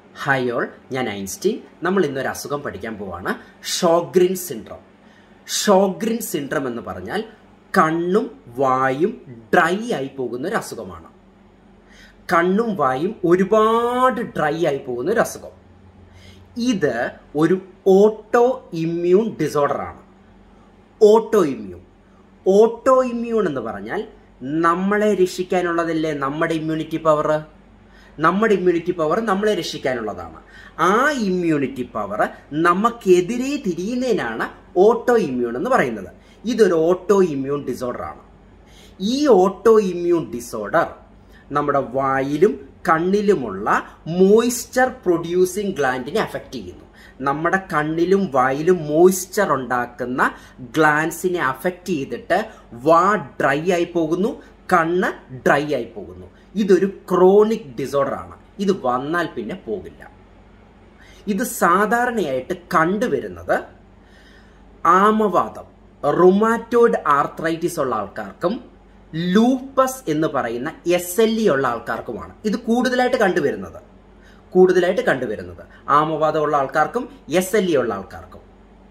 hi all ഞാൻ Einstein നമ്മൾ ഇന്നൊരു അസുഖം പഠിക്കാൻ പോവാണ് ഷോഗ്രിൻ സിൻഡ്രോം ഷോഗ്രിൻ സിൻഡ്രോം എന്ന് പറഞ്ഞാൽ കണ്ണും വായും ഡ്രൈ ആയി പോകുന്ന ഒരു അസുഖമാണ് കണ്ണും വായും ഒരുപാട് ഡ്രൈ ആയി പോകുന്ന ഒരു അസുഖം ഇത് ഒരു ഓട്ടോ ഇമ്മ്യൂൺ ഡിസോർഡർ ആണ് ഓട്ടോ ഇമ്മ്യൂൺ ഓട്ടോ ഇമ്മ്യൂൺ എന്ന് പറഞ്ഞാൽ നമ്മളെ രക്ഷിക്കാനുള്ളതല്ലേ നമ്മുടെ ഇമ്മ്യൂണിറ്റി പവർ നമ്മുടെ ഇമ്മ്യൂണിറ്റി പവർ നമ്മളെ രക്ഷിക്കാനുള്ളതാണ് ആ ഇമ്മ്യൂണിറ്റി പവർ നമുക്കെതിരെ തിരിയുന്നതിനാണ് ഓട്ടോ ഇമ്മ്യൂൺ എന്ന് പറയുന്നത് ഇതൊരു ഓട്ടോ ഇമ്മ്യൂൺ ഡിസോർഡർ ആണ് ഈ ഓട്ടോ ഇമ്മ്യൂൺ ഡിസോർഡർ നമ്മുടെ വായിലും കണ്ണിലുമുള്ള മോയ്സ്ചർ പ്രൊഡ്യൂസിങ് ഗ്ലാൻഡിനെ അഫക്റ്റ് ചെയ്യുന്നു നമ്മുടെ കണ്ണിലും വായിലും മോയ്സ്ചർ ഉണ്ടാക്കുന്ന ഗ്ലാൻസിനെ അഫക്റ്റ് ചെയ്തിട്ട് വാ ഡ്രൈ ആയി പോകുന്നു കണ്ണ് ഡ്രൈ ആയി പോകുന്നു ഇതൊരു ക്രോണിക് ഡിസോർഡർ ആണ് ഇത് വന്നാൽ പിന്നെ പോകില്ല ഇത് സാധാരണയായിട്ട് കണ്ടുവരുന്നത് ആമവാദം റുമാറ്റോയിഡ് ആർത്രൈറ്റിസ് ഉള്ള ആൾക്കാർക്കും ലൂപ്പസ് എന്ന് പറയുന്ന എസ് എൽ ഇ ഉള്ള ആൾക്കാർക്കുമാണ് ഇത് കൂടുതലായിട്ട് കണ്ടുവരുന്നത് കൂടുതലായിട്ട് കണ്ടുവരുന്നത് ആമവാദമുള്ള ആൾക്കാർക്കും എസ് എൽ ഇ ഉള്ള ആൾക്കാർക്കും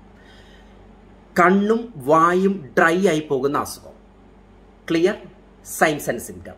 കണ്ണും വായും ഡ്രൈ ആയി പോകുന്ന അസുഖം ക്ലിയർ സൈൻസ് ആൻഡ് സിംറ്റം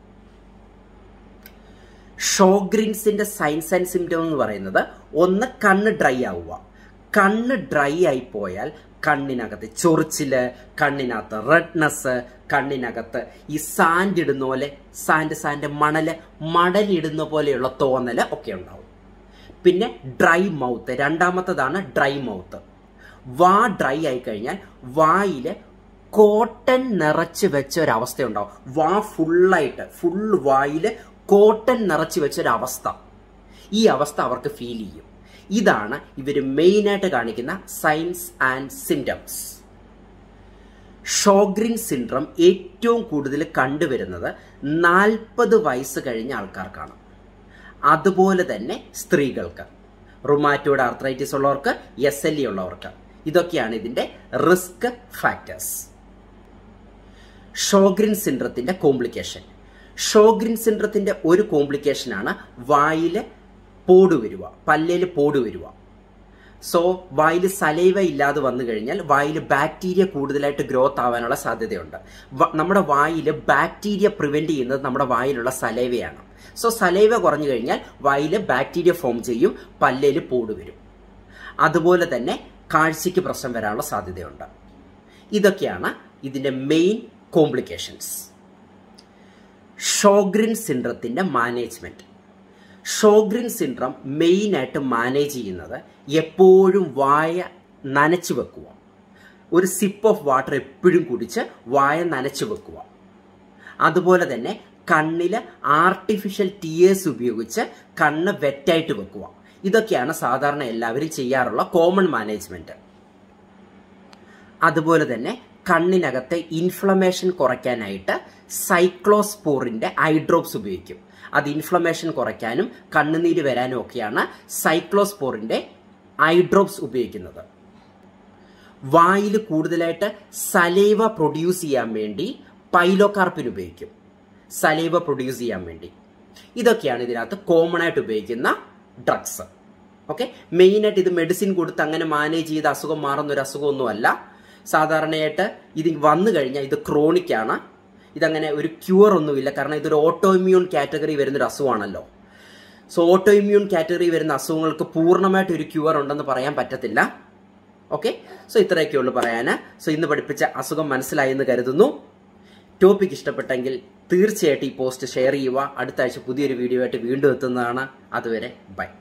ഷോഗ്രിൻസിന്റെ സൈൻസ് ആൻഡ് സിംറ്റം എന്ന് പറയുന്നത് ഒന്ന് കണ്ണ് ഡ്രൈ ആവുക കണ്ണ് ഡ്രൈ ആയി പോയാൽ കണ്ണിനകത്ത് ചൊറിച്ചില് കണ്ണിനകത്ത് റെഡ്നെസ് കണ്ണിനകത്ത് ഈ സാൻഡ് ഇടുന്ന പോലെ സാൻഡ് സാൻഡ് മണല് മടലിടുന്ന പോലെയുള്ള തോന്നല് ഒക്കെ ഉണ്ടാവും പിന്നെ ഡ്രൈ മൗത്ത് രണ്ടാമത്തതാണ് ഡ്രൈ മൗത്ത് വാ ഡ്രൈ ആയി കഴിഞ്ഞാൽ വായില് കോട്ടൺ നിറച്ച് വെച്ച ഒരു അവസ്ഥ ഉണ്ടാവും വാ ഫുള്ളായിട്ട് ഫുൾ വായില് കോട്ടൺ നിറച്ച് വെച്ച ഒരു അവസ്ഥ ഈ അവസ്ഥ അവർക്ക് ഫീൽ ചെയ്യും ഇതാണ് ഇവർ മെയിനായിട്ട് കാണിക്കുന്ന signs and symptoms Sjogren syndrome ഏറ്റവും കൂടുതൽ കണ്ടുവരുന്നത് നാൽപ്പത് വയസ്സ് കഴിഞ്ഞ ആൾക്കാർക്കാണ് അതുപോലെ തന്നെ സ്ത്രീകൾക്ക് റുമാറ്റോഡ് ആർത്രൈറ്റിസ് ഉള്ളവർക്ക് എസ് എൽ ഇ ഉള്ളവർക്ക് ഇതൊക്കെയാണ് ഇതിന്റെ റിസ്ക് ഫാക്ടേഴ്സ് ഷോഗ്രിൻ സിൻഡ്രത്തിന്റെ കോംപ്ലിക്കേഷൻ ഷോഗ്രിൻ സിൻഡ്രത്തിന്റെ ഒരു കോംപ്ലിക്കേഷനാണ് വായില് പോട് വരിക പല്ലേല് പോട് വരിക സോ വായിൽ സലൈവ ഇല്ലാതെ വന്നു കഴിഞ്ഞാൽ വായിൽ ബാക്ടീരിയ കൂടുതലായിട്ട് ഗ്രോത്ത് ആവാനുള്ള സാധ്യതയുണ്ട് നമ്മുടെ വായിൽ ബാക്ടീരിയ പ്രിവെന്റ് ചെയ്യുന്നത് നമ്മുടെ വായിലുള്ള സലൈവയാണ് സോ സലൈവ കുറഞ്ഞു കഴിഞ്ഞാൽ വായിൽ ബാക്ടീരിയ ഫോം ചെയ്യും പല്ലേല് പോട് വരും അതുപോലെ തന്നെ കാഴ്ചയ്ക്ക് പ്രശ്നം വരാനുള്ള സാധ്യതയുണ്ട് ഇതൊക്കെയാണ് ഇതിന്റെ മെയിൻ കോംപ്ലിക്കേഷൻസ് ഷോഗ്രിൻ സിൻഡ്രത്തിന്റെ മാനേജ്മെന്റ് ഷോഗ്രിൻ സിൻഡ്രം മെയിനായിട്ട് മാനേജ് ചെയ്യുന്നത് എപ്പോഴും വായ നനച്ചു വെക്കുക ഒരു സിപ്പ് ഓഫ് വാട്ടർ എപ്പോഴും കുടിച്ച് വായ നനച്ചു വെക്കുക അതുപോലെ തന്നെ കണ്ണിൽ ആർട്ടിഫിഷ്യൽ ടിയേഴ്സ് ഉപയോഗിച്ച് കണ്ണ് വെറ്റായിട്ട് വെക്കുക ഇതൊക്കെയാണ് സാധാരണ എല്ലാവരും ചെയ്യാറുള്ള കോമൺ മാനേജ്മെന്റ് അതുപോലെ തന്നെ കണ്ണിനകത്തെ ഇൻഫ്ലമേഷൻ കുറയ്ക്കാനായിട്ട് സൈക്ലോസ്പോറിന്റെ ഐ ഡ്രോപ്സ് ഉപയോഗിക്കും അത് ഇൻഫ്ലമേഷൻ കുറയ്ക്കാനും കണ്ണുനീര് വരാനും ഒക്കെയാണ് സൈക്ലോസ്പോറിന്റെ ഐ ഡ്രോപ്സ് ഉപയോഗിക്കുന്നത് വായിൽ കൂടുതലായിട്ട് സലൈവ പ്രൊഡ്യൂസ് ചെയ്യാൻ വേണ്ടി പൈലോകാർപ്പിൻ ഉപയോഗിക്കും സലൈവ പ്രൊഡ്യൂസ് ചെയ്യാൻ വേണ്ടി ഇതൊക്കെയാണ് ഇതിനകത്ത് കോമൺ ആയിട്ട് ഉപയോഗിക്കുന്ന ഡ്രഗ്സ് ഓക്കെ മെയിനായിട്ട് ഇത് മെഡിസിൻ കൊടുത്ത് അങ്ങനെ മാനേജ് ചെയ്ത് അസുഖം മാറുന്ന ഒരു അസുഖമൊന്നുമല്ല സാധാരണയായിട്ട് ഇത് വന്നു കഴിഞ്ഞാൽ ഇത് ക്രോണിക് ആണ് ഇതങ്ങനെ ഒരു ക്യൂർ ഒന്നുമില്ല കാരണം ഇതൊരു ഓട്ടോ ഇമ്മ്യൂൺ കാറ്റഗറി വരുന്നൊരു അസുഖമാണല്ലോ സോ ഓട്ടോ ഇമ്മ്യൂൺ കാറ്റഗറി വരുന്ന അസുഖങ്ങൾക്ക് പൂർണ്ണമായിട്ട് ഒരു ക്യൂർ ഉണ്ടെന്ന് പറയാൻ പറ്റത്തില്ല ഓക്കെ സോ ഇത്രയൊക്കെ ഉള്ളൂ പറയാൻ സോ ഇന്ന് പഠിപ്പിച്ച അസുഖം മനസ്സിലായി എന്ന് കരുതുന്നു ടോപ്പിക് ഇഷ്ടപ്പെട്ടെങ്കിൽ തീർച്ചയായിട്ടും ഈ പോസ്റ്റ് ഷെയർ ചെയ്യുക അടുത്ത ആഴ്ച പുതിയൊരു വീഡിയോ ആയിട്ട് വീണ്ടും എത്തുന്നതാണ് അതുവരെ ബൈ